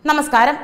നമസ്കാരം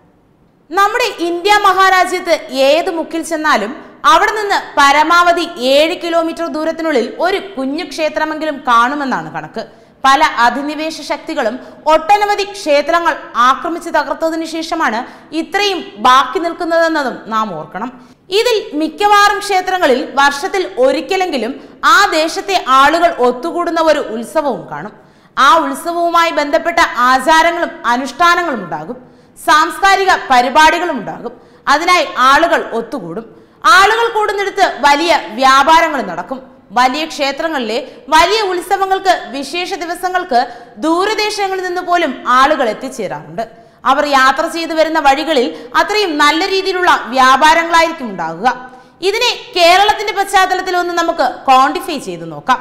നമ്മുടെ ഇന്ത്യ മഹാരാജ്യത്ത് ഏത് മുക്കിൽ ചെന്നാലും അവിടെ നിന്ന് പരമാവധി ഏഴ് കിലോമീറ്റർ ദൂരത്തിനുള്ളിൽ ഒരു കുഞ്ഞു ക്ഷേത്രമെങ്കിലും കാണുമെന്നാണ് കണക്ക് പല അധിനിവേശ ശക്തികളും ഒട്ടനവധി ക്ഷേത്രങ്ങൾ ആക്രമിച്ച് തകർത്തതിനു ശേഷമാണ് ഇത്രയും ബാക്കി നിൽക്കുന്നതെന്നതും നാം ഓർക്കണം ഇതിൽ മിക്കവാറും ക്ഷേത്രങ്ങളിൽ വർഷത്തിൽ ഒരിക്കലെങ്കിലും ആ ദേശത്തെ ആളുകൾ ഒത്തുകൂടുന്ന ഒരു ഉത്സവവും കാണും ആ ഉത്സവവുമായി ബന്ധപ്പെട്ട ആചാരങ്ങളും അനുഷ്ഠാനങ്ങളും ഉണ്ടാകും സാംസ്കാരിക പരിപാടികളും ഉണ്ടാകും അതിനായി ആളുകൾ ഒത്തുകൂടും ആളുകൾ കൂടുന്നിടത്ത് വലിയ വ്യാപാരങ്ങൾ നടക്കും വലിയ ക്ഷേത്രങ്ങളിലെ വലിയ ഉത്സവങ്ങൾക്ക് വിശേഷ ദിവസങ്ങൾക്ക് ദൂരദേശങ്ങളിൽ നിന്ന് പോലും ആളുകൾ എത്തിച്ചേരാറുണ്ട് അവർ യാത്ര ചെയ്തു വരുന്ന വഴികളിൽ അത്രയും നല്ല രീതിയിലുള്ള വ്യാപാരങ്ങളായിരിക്കും ഉണ്ടാകുക ഇതിനെ കേരളത്തിന്റെ പശ്ചാത്തലത്തിൽ ഒന്ന് നമുക്ക് ക്വാണ്ടിഫൈ ചെയ്തു നോക്കാം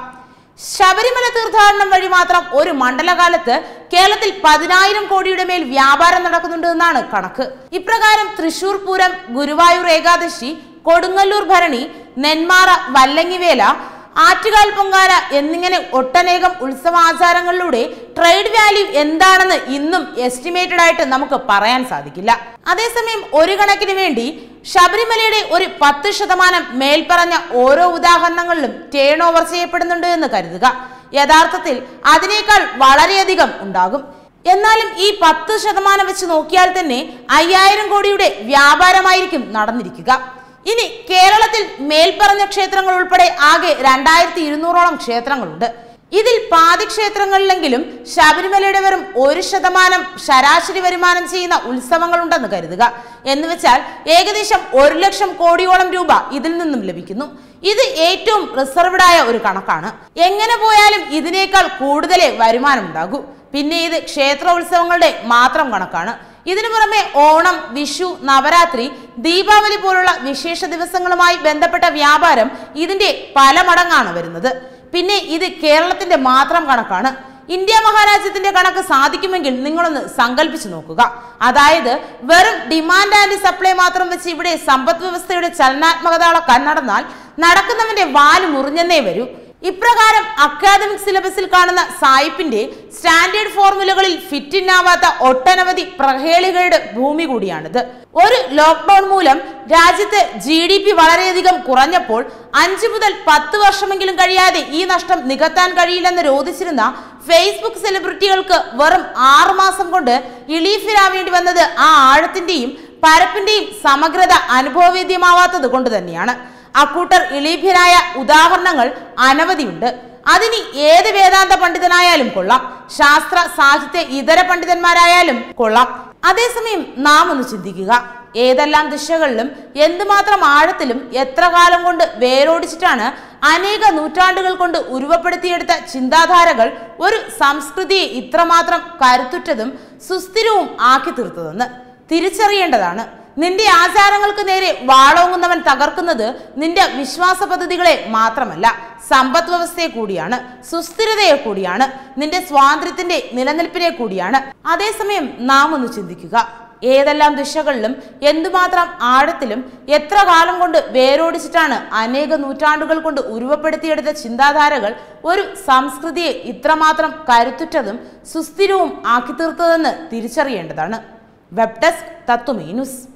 ശബരിമല തീർത്ഥാടനം വഴി മാത്രം ഒരു മണ്ഡലകാലത്ത് കേരളത്തിൽ പതിനായിരം കോടിയുടെ മേൽ വ്യാപാരം നടക്കുന്നുണ്ട് എന്നാണ് കണക്ക് ഇപ്രകാരം തൃശൂർ പൂരം ഗുരുവായൂർ ഏകാദശി കൊടുങ്ങല്ലൂർ ഭരണി നെന്മാറ വല്ലങ്ങിവേല ആറ്റുകാൽ പൊങ്കാല എന്നിങ്ങനെ ഒട്ടനേകം ഉത്സവാചാരങ്ങളിലൂടെ ട്രേഡ് വാല്യൂ എന്താണെന്ന് ഇന്നും എസ്റ്റിമേറ്റഡ് ആയിട്ട് നമുക്ക് പറയാൻ സാധിക്കില്ല അതേസമയം ഒരു കണക്കിന് വേണ്ടി ശബരിമലയുടെ ഒരു പത്ത് ശതമാനം മേൽപ്പറഞ്ഞ ഓരോ ഉദാഹരണങ്ങളിലും ടേൺ ഓവർ ചെയ്യപ്പെടുന്നുണ്ട് എന്ന് കരുതുക യഥാർത്ഥത്തിൽ അതിനേക്കാൾ വളരെയധികം ഉണ്ടാകും എന്നാലും ഈ പത്ത് ശതമാനം വെച്ച് നോക്കിയാൽ തന്നെ അയ്യായിരം കോടിയുടെ വ്യാപാരമായിരിക്കും നടന്നിരിക്കുക ഇനി കേരളത്തിൽ മേൽപ്പറഞ്ഞ ക്ഷേത്രങ്ങൾ ഉൾപ്പെടെ ആകെ രണ്ടായിരത്തി ഇരുന്നൂറോളം ക്ഷേത്രങ്ങളുണ്ട് ഇതിൽ പാതി ക്ഷേത്രങ്ങളിലെങ്കിലും ശബരിമലയുടെ വെറും ഒരു ശതമാനം ശരാശരി വരുമാനം ചെയ്യുന്ന ഉത്സവങ്ങളുണ്ടെന്ന് കരുതുക എന്ന് വെച്ചാൽ ഏകദേശം ഒരു ലക്ഷം കോടിയോളം രൂപ ഇതിൽ നിന്നും ലഭിക്കുന്നു ഇത് ഏറ്റവും റിസർവ്ഡ് ആയ ഒരു കണക്കാണ് എങ്ങനെ പോയാലും ഇതിനേക്കാൾ കൂടുതലേ വരുമാനം ഉണ്ടാകൂ പിന്നെ ഇത് ക്ഷേത്ര ഉത്സവങ്ങളുടെ മാത്രം കണക്കാണ് ഇതിനു പുറമെ ഓണം വിഷു നവരാത്രി ദീപാവലി പോലുള്ള വിശേഷ ദിവസങ്ങളുമായി ബന്ധപ്പെട്ട വ്യാപാരം ഇതിന്റെ പല മടങ്ങാണ് വരുന്നത് പിന്നെ ഇത് കേരളത്തിന്റെ മാത്രം കണക്കാണ് ഇന്ത്യ മഹാരാജ്യത്തിന്റെ കണക്ക് സാധിക്കുമെങ്കിൽ നിങ്ങളൊന്ന് സങ്കല്പിച്ചു നോക്കുക അതായത് വെറും ഡിമാൻഡ് ആൻഡ് സപ്ലൈ മാത്രം വെച്ച് ഇവിടെ സമ്പദ് വ്യവസ്ഥയുടെ ചലനാത്മകത അളക്കാൻ നടന്നാൽ നടക്കുന്നവന്റെ വാല് മുറിഞ്ഞെന്നേ വരൂ ഇപ്രകാരം അക്കാദമിക് സിലബസിൽ കാണുന്ന സായിപ്പിന്റെ സ്റ്റാൻഡേർഡ് ഫോർമുലകളിൽ ഫിറ്റിനാവാത്ത ഒട്ടനവധി പ്രഹേളികളുടെ ഭൂമി കൂടിയാണിത് ഒരു ലോക്ക്ഡൌൺ മൂലം രാജ്യത്ത് ജി ഡി പി വളരെയധികം കുറഞ്ഞപ്പോൾ അഞ്ചു മുതൽ പത്ത് വർഷമെങ്കിലും കഴിയാതെ ഈ നഷ്ടം നികത്താൻ കഴിയില്ലെന്ന് രോധിച്ചിരുന്ന ഫേസ്ബുക്ക് സെലിബ്രിറ്റികൾക്ക് വെറും ആറു മാസം കൊണ്ട് ഇളീഫിരാവേണ്ടി വന്നത് ആ ആഴത്തിന്റെയും പരപ്പിന്റെയും സമഗ്രത അനുഭവവേദ്യമാവാത്തത് കൊണ്ട് തന്നെയാണ് അക്കൂട്ടർ ഇളീഭ്യരായ ഉദാഹരണങ്ങൾ അനവധിയുണ്ട് അതിനി ഏത് വേദാന്ത പണ്ഡിതനായാലും കൊള്ളാം ശാസ്ത്ര സാഹിത്യ ഇതര പണ്ഡിതന്മാരായാലും കൊള്ളാം അതേസമയം നാം ഒന്ന് ചിന്തിക്കുക ഏതെല്ലാം ദിശകളിലും എന്തുമാത്രം ആഴത്തിലും എത്ര കാലം കൊണ്ട് വേരോടിച്ചിട്ടാണ് അനേക നൂറ്റാണ്ടുകൾ കൊണ്ട് ഉരുവപ്പെടുത്തിയെടുത്ത ചിന്താധാരകൾ ഒരു സംസ്കൃതിയെ ഇത്രമാത്രം കരുത്തുറ്റതും സുസ്ഥിരവും ആക്കി തീർത്തതെന്ന് തിരിച്ചറിയേണ്ടതാണ് നിന്റെ ആചാരങ്ങൾക്ക് നേരെ വാളോങ്ങുന്നവൻ തകർക്കുന്നത് നിന്റെ വിശ്വാസ പദ്ധതികളെ മാത്രമല്ല സമ്പദ് വ്യവസ്ഥയെ കൂടിയാണ് സുസ്ഥിരതയെ കൂടിയാണ് നിന്റെ സ്വാതന്ത്ര്യത്തിന്റെ നിലനിൽപ്പിനെ കൂടിയാണ് അതേസമയം നാം ഒന്ന് ചിന്തിക്കുക ഏതെല്ലാം ദിശകളിലും എന്തുമാത്രം ആഴത്തിലും എത്ര കാലം കൊണ്ട് വേരോടിച്ചിട്ടാണ് അനേക നൂറ്റാണ്ടുകൾ കൊണ്ട് ഉരുവപ്പെടുത്തിയെടുത്ത ചിന്താധാരകൾ ഒരു സംസ്കൃതിയെ ഇത്രമാത്രം കരുത്തുറ്റതും സുസ്ഥിരവും ആക്കി തീർത്തതെന്ന് തിരിച്ചറിയേണ്ടതാണ് വെബ് ഡെസ്ക് തത്വമേ ന്യൂസ്